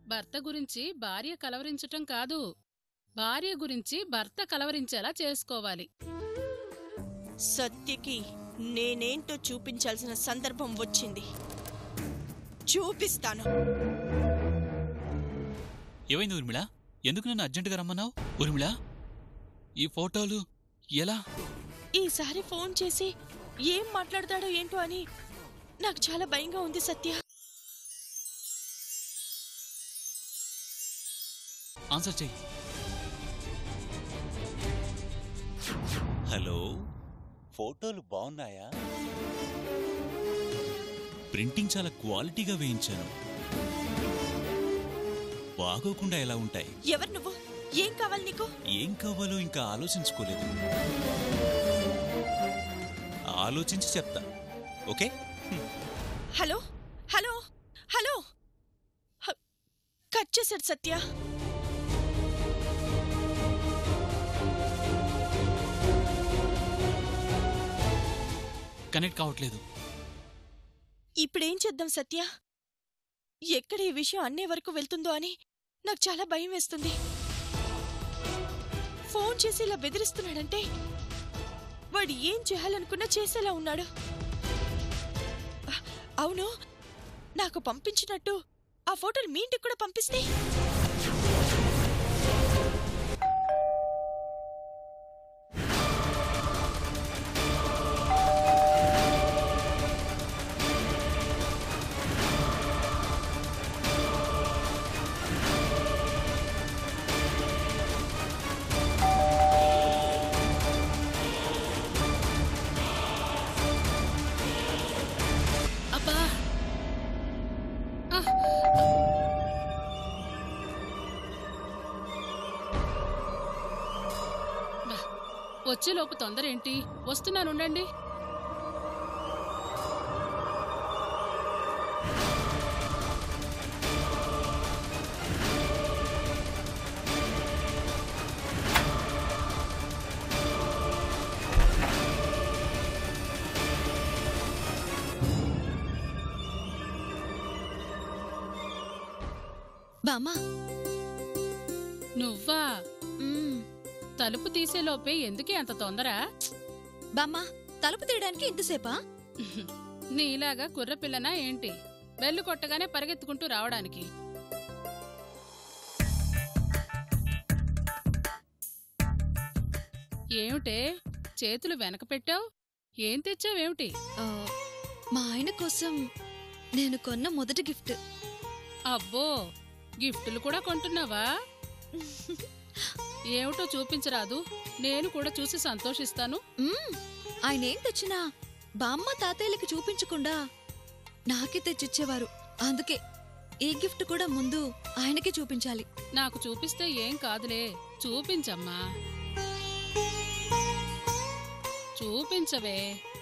భర్త గురించి భార్య కలవరించటం కాదు భార్య గురించి భర్త కలవరించేలా చేసుకోవాలి సత్యకి నేనేంటో చూపించాల్సిన సందర్భం వచ్చింది చూపిస్తాను ఏమైంది ఊర్మిళ ఎందుకు నన్ను అర్జెంటుగా రమ్మన్నావు ఊర్మిళ ఈ ఫోటోలు ఎలా ఈసారి ఫోన్ చేసి ఏం మాట్లాడతాడో ఏంటో అని నాకు చాలా భయంగా ఉంది సత్య ఆన్సర్ చెయ్యి హలో ఫోటోలు బాగున్నాయా ప్రింటింగ్ చాలా క్వాలిటీగా వేయించాను బాగోకుండా ఎలా ఉంటాయి ఎవరు నువ్వు ఏం కావాలి నీకు ఏం కావాలో ఇంకా ఆలోచించుకోలేదు ఆలోచించి చెప్తా ఓకే హలో హలో హలో హ- కట్ చేశాడు సత్య కనెక్ట్ కావట్లేదు ఇప్పుడేం చేద్దాం సత్య ఎక్కడ ఈ విషయం అన్నే వరకు వెళ్తుందో అని నాకు చాలా భయం వేస్తుంది ఫోన్ చేసి ఇలా బెదిరిస్తున్నాడంటే వాడు ఏం చేయాలనుకున్నా చేసేలా ఉన్నాడు అ- అవును నాకు పంపించినట్టు ఆ ఫోటోలు మీ ఇంటికి కూడా పంపిస్తే అబ్బా ఆ! బా, వచ్చేలోపు తొందర ఏంటి వస్తున్నానుండండి బామ్మా నువ్వా మ్మ్. తలుపు తీసేలోపే ఎందుకే అంత తొందర బామ్మా తలుపు తీయడానికి ఇంతసేపా నీలాగా కుర్రపిల్లనా ఏంటి బెల్లు కొట్టగానే పరిగెత్తుకుంటూ రావడానికి ఏమిటే చేతులు వెనక పెట్టావు ఏం తెచ్చావేమిటి ఆ, మా ఆయన కోసం నేను కొన్న మొదటి గిఫ్ట్ అబ్బో గిఫ్టులు కూడా కొంటున్నావా ఏమిటో చూపించరాదు నేను కూడా చూసి సంతోషిస్తాను మ్మ్. ఆయన ఏం తెచ్చినా బామ్మ తాతయ్యలకి చూపించకుండా నాకే తెచ్చిచ్చేవారు అందుకే ఈ గిఫ్ట్ కూడా ముందు ఆయనకి చూపించాలి నాకు చూపిస్తే ఏం కాదులే చూపించమ్మా చూపించవే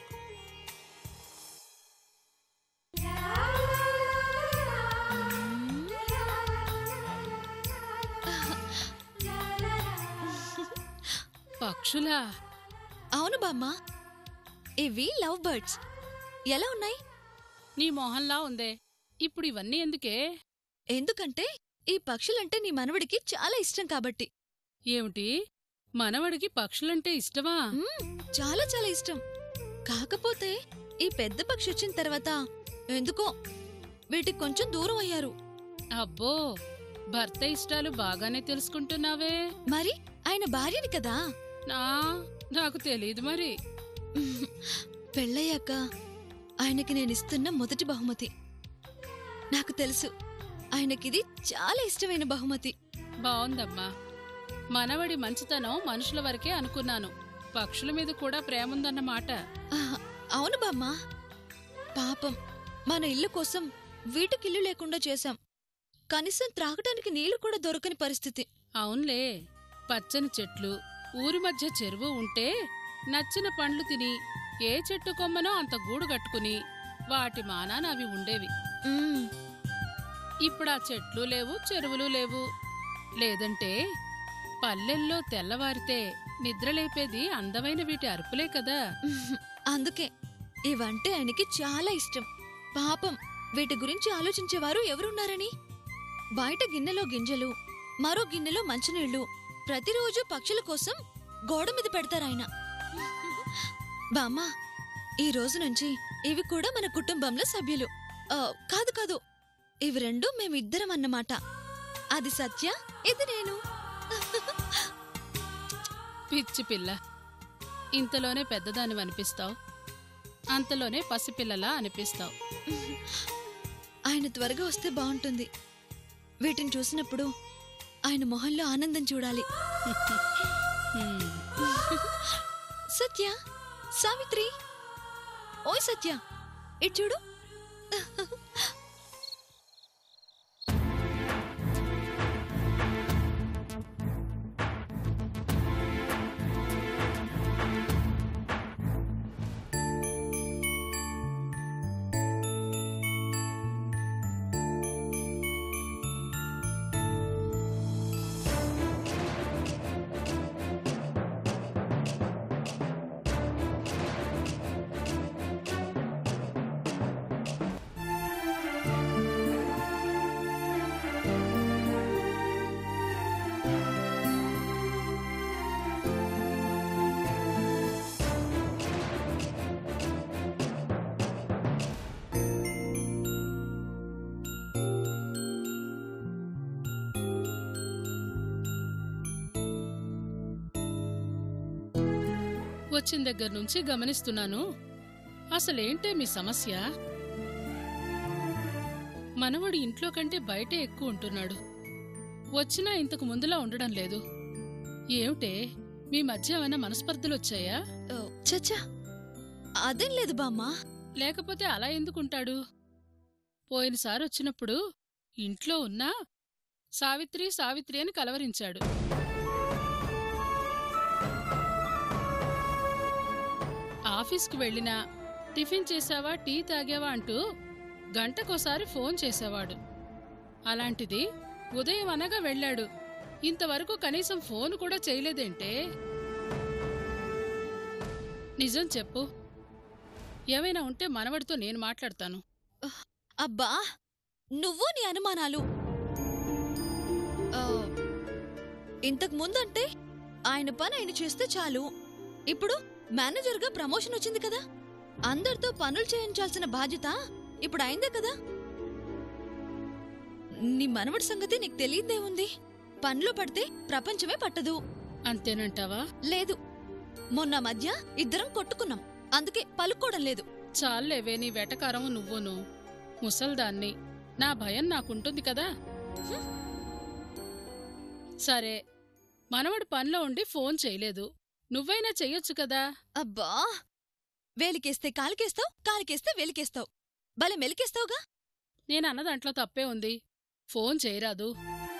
పక్షులా అవును బామ్మ ఇవి లవ్ బర్డ్స్ ఎలా ఉన్నాయి నీ మొహంలా ఉందే ఇప్పుడు ఇవన్నీ ఎందుకే ఎందుకంటే ఈ పక్షులంటే నీ మనవడికి చాలా ఇష్టం కాబట్టి ఏమిటి మనవడికి పక్షులంటే ఇష్టమా మ్మ్, చాలా చాలా ఇష్టం కాకపోతే ఈ పెద్ద పక్షి వచ్చిన తర్వాత ఎందుకో వీటికి కొంచెం దూరం అయ్యారు అబ్బో భర్త ఇష్టాలు బాగానే తెలుసుకుంటున్నావే మరి ఆయన భార్యని కదా నా నాకు తెలియదు మరి పెళ్ళయ్యాక ఆయనకి నేను ఇస్తున్న మొదటి బహుమతి నాకు తెలుసు ఆయనకిది చాలా ఇష్టమైన బహుమతి బావుందమ్మా మనవడి మంచితనం మనుషుల వరకే అనుకున్నాను పక్షుల మీద కూడా ప్రేముందన్నమాట ఆహ్, అవును బామ్మా పాపం మన ఇల్లు కోసం వీటికిల్లు లేకుండా చేశాం కనీసం త్రాగడానికి నీళ్లు కూడా దొరకని పరిస్థితి అవునులే పచ్చని చెట్లు ఊరి మధ్య చెరువు ఉంటే నచ్చిన పండ్లు తిని ఏ చెట్టు కొమ్మనో అంత గూడు కట్టుకుని వాటి మానాన అవి ఉండేవి మ్మ్, ఇప్పుడు ఆ చెట్లు లేవు చెరువులు లేవు లేదంటే పల్లెల్లో తెల్లవారితే నిద్రలేపేది అందమైన వీటి అరుపులే కదా అందుకే ఇవంటే ఆయనకి చాలా ఇష్టం పాపం వీటి గురించి ఆలోచించేవారు ఎవరున్నారని బయట గిన్నెలో గింజలు మరో గిన్నెలో మంచినీళ్లు ప్రతిరోజు పక్షుల కోసం గోడ మీద పెడతారాయన బామ్మ ఈ రోజు నుంచి ఇవి కూడా మన కుటుంబంలో సభ్యులు ఆ, కాదు కాదు ఇవి రెండు మేమిద్దరం అన్నమాట అది సత్య ఇది నేను పిచ్చి పిల్ల ఇంతలోనే పెద్దదానివి అనిపిస్తావు అంతలోనే పసిపిల్లలా అనిపిస్తావు ఆయన త్వరగా వస్తే బాగుంటుంది వీటిని చూసినప్పుడు ఆయన మొహంలో ఆనందం చూడాలి హ్మ్. సత్య సావిత్రి ఓయ్ సత్య ఇటు చూడు వచ్చిన దగ్గర నుంచి గమనిస్తున్నాను అసలేంటే మీ సమస్య మనవడు ఇంట్లో కంటే బయటే ఎక్కువ ఉంటున్నాడు వచ్చినా ఇంతకు ముందులా ఉండడం లేదు ఏమిటే మీ మధ్య ఏమైనా మనస్పర్ధలు వచ్చాయా ఓ, చచ్చా అదేం లేదు బామ్మా లేకపోతే అలా ఎందుకుంటాడు పోయినసారి వచ్చినప్పుడు ఇంట్లో ఉన్నా సావిత్రి సావిత్రి అని కలవరించాడు ఆఫీస్కి వెళ్ళినా టిఫిన్ చేసావా టీ తాగావా అంటూ గంటకోసారి ఫోన్ చేసేవాడు అలాంటిది ఉదయం అనగా వెళ్ళాడు ఇంతవరకు కనీసం ఫోన్ కూడా చేయలేదేంటే నిజం చెప్పు ఏమైనా ఉంటే మనవడితో నేను మాట్లాడతాను అబ్బా నువ్వు నీ అనుమానాలు ఆ, ఇంతకు ముందంటే ఆయన పని ఆయన చేస్తే చాలు ఇప్పుడు మేనేజర్గా ప్రమోషన్ వచ్చింది కదా అందరితో పనులు చేయించాల్సిన బాధ్యత ఇప్పుడు అయిందే కదా నీ మనవడి సంగతి నీకు తెలియదేముంది పనిలో పడితే ప్రపంచమే పట్టదు అంతేనంటావా లేదు మొన్న మధ్య ఇద్దరం కొట్టుకున్నాం అందుకే పలుక్కోవడం లేదు చాలేవే నీ వెటకారము నువ్వును ముసల్దాన్ని నా భయం నాకుంటుంది కదా సరే మనవడు పనిలో ఉండి ఫోన్ చేయలేదు నువ్వైనా చెయ్యొచ్చు కదా అబ్బా వేలికేస్తే కాలికేస్తావు కాలికేస్తే వేలికేస్తావు భలే మెలికేస్తావుగా నేను అన్న దాంట్లో తప్పే ఉంది ఫోన్ చేయరాదు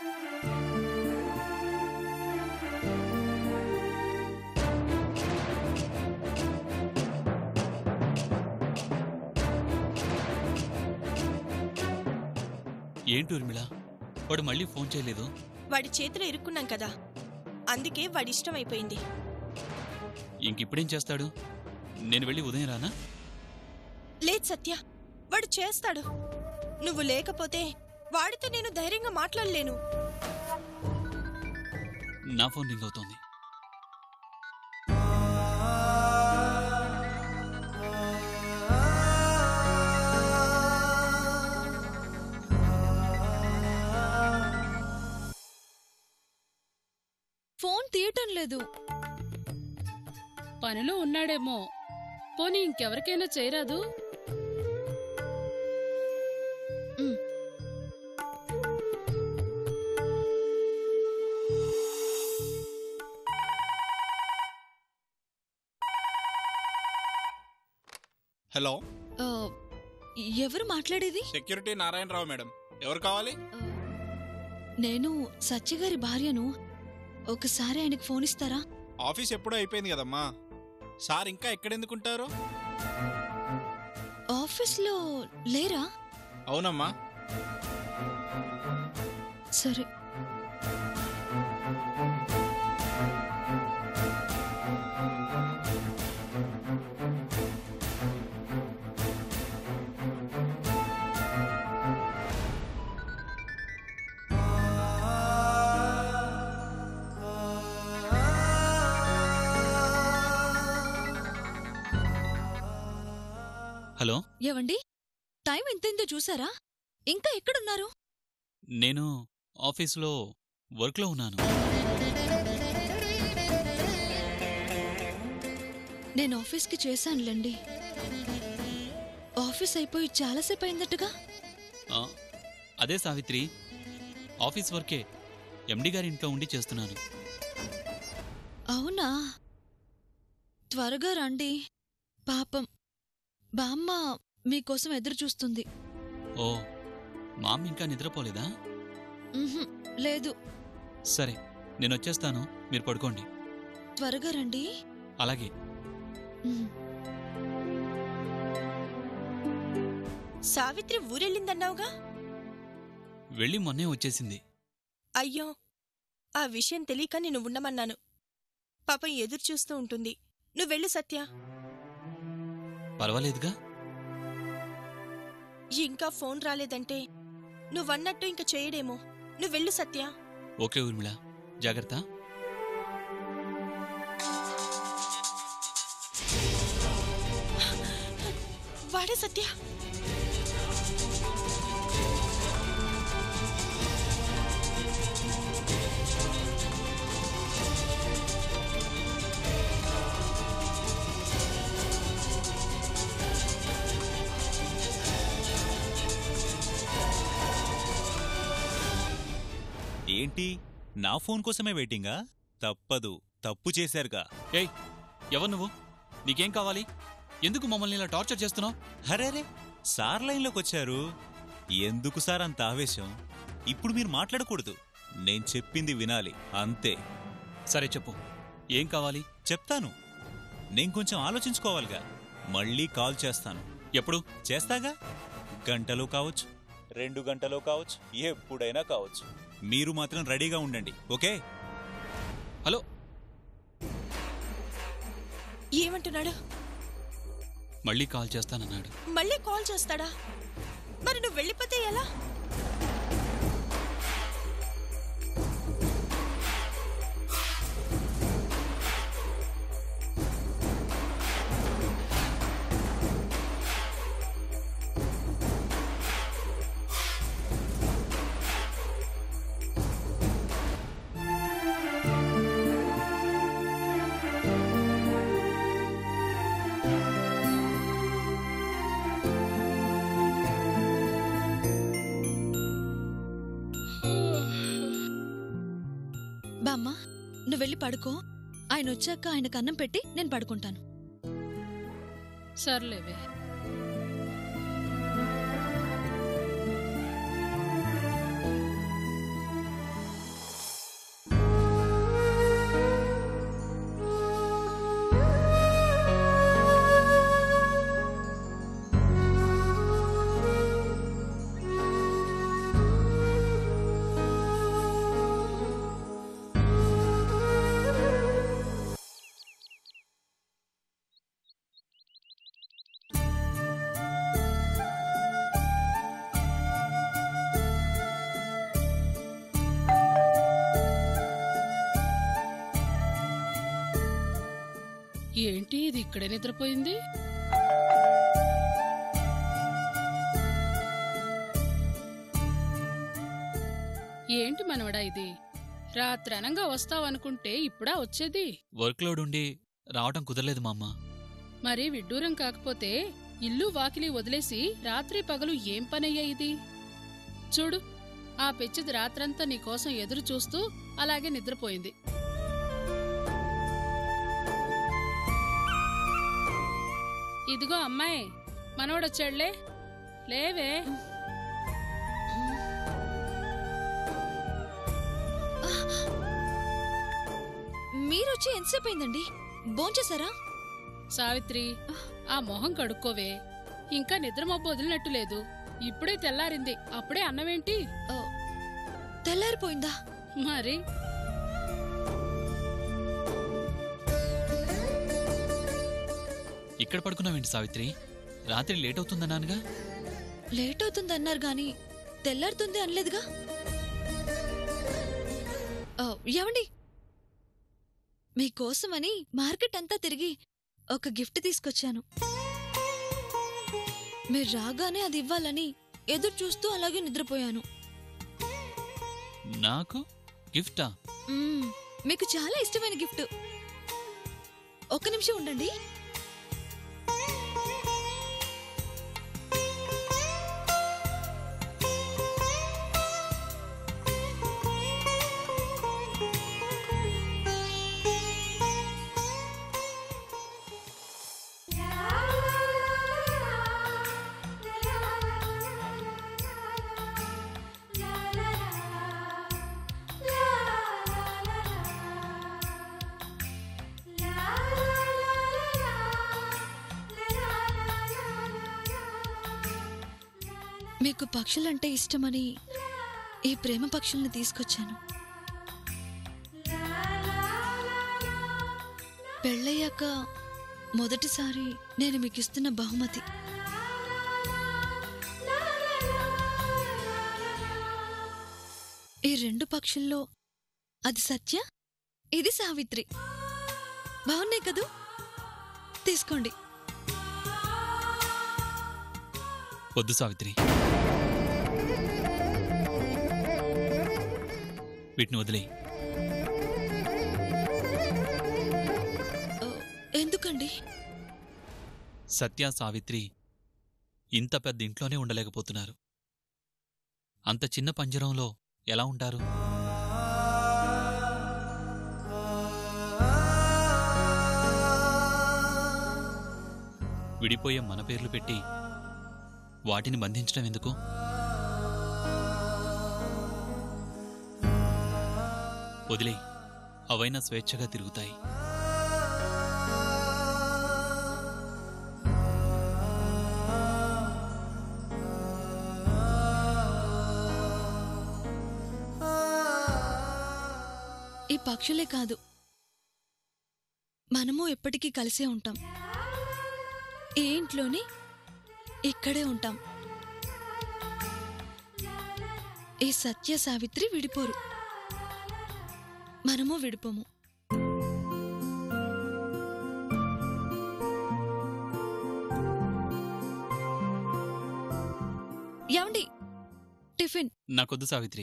ఏంటి ఊర్మిళ వాడు మళ్ళీ ఫోన్ చేయలేదు వాడి చేతిలో ఇరుక్కున్నాం కదా అందుకే వాడి ఇష్టం అయిపోయింది ఇంకిప్పుడేం చేస్తాడు నేను వెళ్ళి ఉదయం రానా లేదు సత్య వాడు చేస్తాడు నువ్వు లేకపోతే వాడితో నేను ధైర్యంగా మాట్లాడలేను నా ఫోన్ రింగ్ అవుతోంది ఫోన్ తీయటం లేదు పనిలో ఉన్నాడేమో పోనీ ఇంకెవరికైనా చేయరాదు హలో ఆ, ఎవరు మాట్లాడేది సెక్యూరిటీ నారాయణరావు మేడం ఎవరు కావాలి ఆ, నేను సత్యగారి భార్యను ఒకసారి ఆయనకు ఫోన్ ఇస్తారా ఆఫీస్ ఎప్పుడో అయిపోయింది కదమ్మా సార్ ఇంకా ఎక్కడెందుకుంటారు ఆఫీస్లో లేరా అవునమ్మా సరే హలో ఏవండి టైం ఎంతైందో చూసారా ఇంకా ఎక్కడున్నారు నేను ఆఫీసులో వర్క్లో ఉన్నాను నేను ఆఫీస్కి చేశానులేండి ఆఫీస్ అయిపోయి చాలాసేపు అయిందట్టుగా ఆ, అదే సావిత్రి ఆఫీస్ వర్కే ఎండి గారి ఇంట్లో ఉండి చేస్తున్నాను అవునా త్వరగా రండి పాపం బామ్మ మీకోసం ఎదురు చూస్తుంది ఓ మామ్ ఇంకా నిద్రపోలేదా ఉహుం, లేదు సరే నేను వచ్చేస్తాను మీరు పడుకోండి త్వరగా రండి అలాగే ఉమ్. సావిత్రి ఊరెళ్ళిందన్నావుగా వెళ్ళి మొన్నే వచ్చేసింది అయ్యో ఆ విషయం తెలియక నేను ఉండమన్నాను పాపం ఎదురు చూస్తూ ఉంటుంది నువ్వెళ్ళు సత్య పర్వాలేదుగా ఇంకా ఫోన్ రాలేదంటే నువ్వన్నట్టు ఇంక చేయడేమో నువ్వెళ్ళు సత్య ఓకే ఊర్మిళ జాగ్రత్త వాడే సత్య ఏంటి నా ఫోన్ కోసమే వెయిటింగా తప్పదు తప్పు చేశారుగా ఏయ్ ఎవరు నువ్వు నీకేం కావాలి ఎందుకు మమ్మల్ని ఇలా టార్చర్ చేస్తున్నావు హరేరే సార్ లైన్లోకి వచ్చారు ఎందుకు సార్ అంత ఆవేశం ఇప్పుడు మీరు మాట్లాడకూడదు నేను చెప్పింది వినాలి అంతే సరే చెప్పు ఏం కావాలి చెప్తాను నేను కొంచెం ఆలోచించుకోవాలిగా మళ్ళీ కాల్ చేస్తాను ఎప్పుడు చేస్తాగా గంటలో కావచ్చు రెండు గంటలో కావచ్చు ఎప్పుడైనా కావచ్చు మీరు మాత్రం రెడీగా ఉండండి ఓకే హలో ఏమంటున్నాడు మళ్ళీ కాల్ చేస్తానన్నాడు మళ్ళీ కాల్ చేస్తాడా మరి నువ్వు వెళ్ళిపోతే ఎలా బామ్మ నువ్వు వెళ్ళి పడుకో ఆయన వచ్చాక ఆయనకు అన్నం పెట్టి నేను పడుకుంటాను సర్లేవే ఏంటి ఇది ఇక్కడే నిద్రపోయింది ఏంటి మనవడా ఇది రాత్రనంగా వస్తావనుకుంటే ఇప్పుడా వచ్చేది వర్క్ లోడ్ ఉండి రావటం కుదరలేదు మా అమ్మ మరి విడ్డూరం కాకపోతే ఇల్లు వాకిలి వదిలేసి రాత్రి పగలు ఏం పనయ్యా ఇది చూడు ఆ పిచ్చిది రాత్రంతా నీకోసం ఎదురు చూస్తూ అలాగే నిద్రపోయింది ఇదిగో అమ్మాయి మనవడొచ్చాడులే లేవే మీరొచ్చి ఎంతసేపు అయిందండి భోంచేశారా సావిత్రి ఆ మొహం కడుక్కోవే ఇంకా నిద్రమబ్బు వదిలినట్టు లేదు ఇప్పుడే తెల్లారింది అప్పుడే అన్నమేంటి ఓ, తెల్లారిపోయిందా మరి ఇక్కడ పడుకున్నావేంటి సావిత్రి రాత్రి లేట్ అవుతుందన్నానుగా లేట్ అవుతుందన్నారు గాని తెల్లారుతుంది అనలేదుగా ఓ, ఏమండి మీకోసమని మార్కెట్ అంతా తిరిగి ఒక గిఫ్ట్ తీసుకొచ్చాను మీరు రాగానే అది ఇవ్వాలని ఎదురు చూస్తూ అలాగే నిద్రపోయాను నాకు గిఫ్టా మ్మ్, మీకు చాలా ఇష్టమైన గిఫ్ట్ ఒక్క నిమిషం ఉండండి మీకు పక్షులంటే ఇష్టమని ఈ ప్రేమ పక్షుల్ని తీసుకొచ్చాను పెళ్ళయ్యాక మొదటిసారి నేను మీకు ఇస్తున్న బహుమతి ఈ రెండు పక్షుల్లో అది సత్య ఇది సావిత్రి బాగున్నాయి కదూ తీసుకోండి వద్దు సావిత్రి వీటిని వదిలే ఓ, ఎందుకండి సత్య సావిత్రి ఇంత పెద్ద ఇంట్లోనే ఉండలేకపోతున్నారు అంత చిన్న పంజరంలో ఎలా ఉంటారు విడిపోయే మన పేర్లు పెట్టి వాటిని బంధించడం ఎందుకు వదిలే అవైనా స్వేచ్ఛగా తిరుగుతాయి ఈ పక్షులే కాదు మనము ఎప్పటికీ కలిసే ఉంటాం ఈ ఇంట్లోనే ఇక్కడే ఉంటాం ఈ సత్య సావిత్రి విడిపోరు మనము విడిపోము ఏమండి టిఫిన్ నాకొద్దు సావిత్రి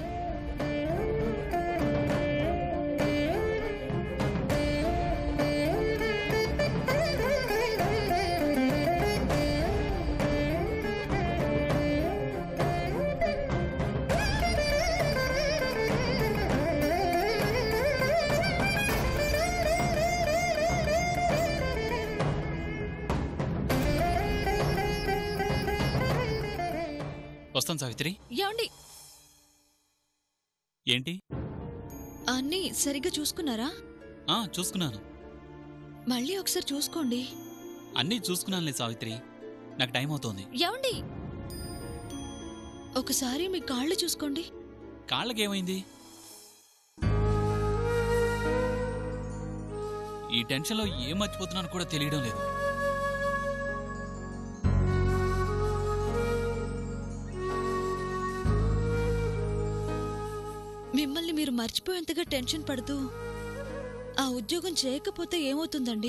వస్తాను సావిత్రి ఏమండి ఏంటి అన్నీ సరిగ్గా చూసుకున్నారా ఆ చూసుకున్నాను మళ్ళీ ఒకసారి చూసుకోండి అన్నీ చూసుకున్నానులే సావిత్రి నాకు టైం అవుతోంది ఏమండి ఒకసారి మీ కాళ్ళు చూసుకోండి కాళ్ళకేమైంది ఈ టెన్షన్లో ఏం మర్చిపోతున్నాను కూడా తెలియడం లేదు మిమ్మల్ని మీరు మర్చిపోయేంతగా టెన్షన్ పడుతూ ఆ ఉద్యోగం చేయకపోతే ఏమవుతుందండి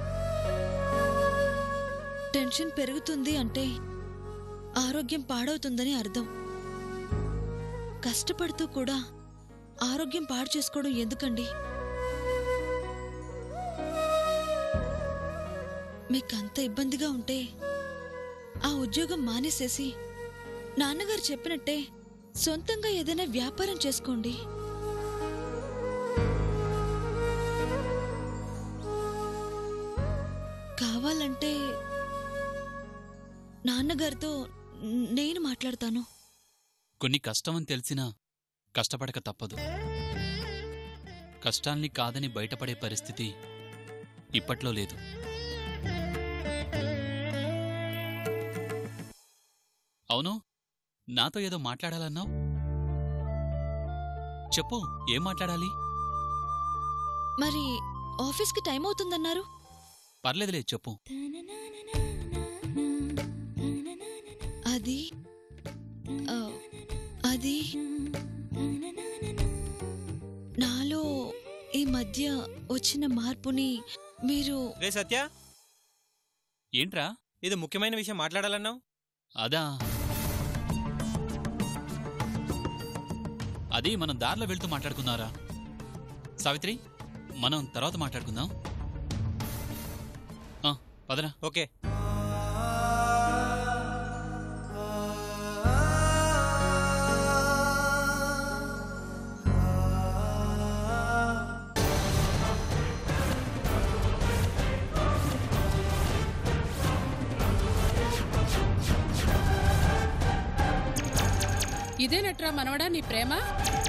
టెన్షన్ పెరుగుతుంది అంటే ఆరోగ్యం పాడవుతుందని అర్థం కష్టపడుతూ కూడా ఆరోగ్యం పాడు చేసుకోవడం ఎందుకండి మీకంత ఇబ్బందిగా ఉంటే ఆ ఉద్యోగం మానేసేసి నాన్నగారు చెప్పినట్టే సొంతంగా ఏదైనా వ్యాపారం చేసుకోండి కావాలంటే నాన్నగారితో నేను మాట్లాడతాను కొన్ని కష్టమని తెలిసినా కష్టపడక తప్పదు కష్టాల్ని కాదని బయటపడే పరిస్థితి ఇప్పట్లో లేదు అవును నాతో ఏదో మాట్లాడాలన్నావు చెప్పు ఏం మాట్లాడాలి మరి ఆఫీస్కి టైం అవుతుందన్నారు పర్లేదులే చెప్పు అది ఆ, అది నాలో ఈ మధ్య వచ్చిన మార్పుని మీరు రే సత్య ఏంట్రా ఇది ముఖ్యమైన విషయం మాట్లాడాలన్నావు అదా అది మనం దారిలో వెళ్తూ మాట్లాడుకున్నారా సావిత్రి మనం తర్వాత మాట్లాడుకుందాం ఆ, పదరా ఓకే ఇదేనట్రా మనవడా నీ ప్రేమ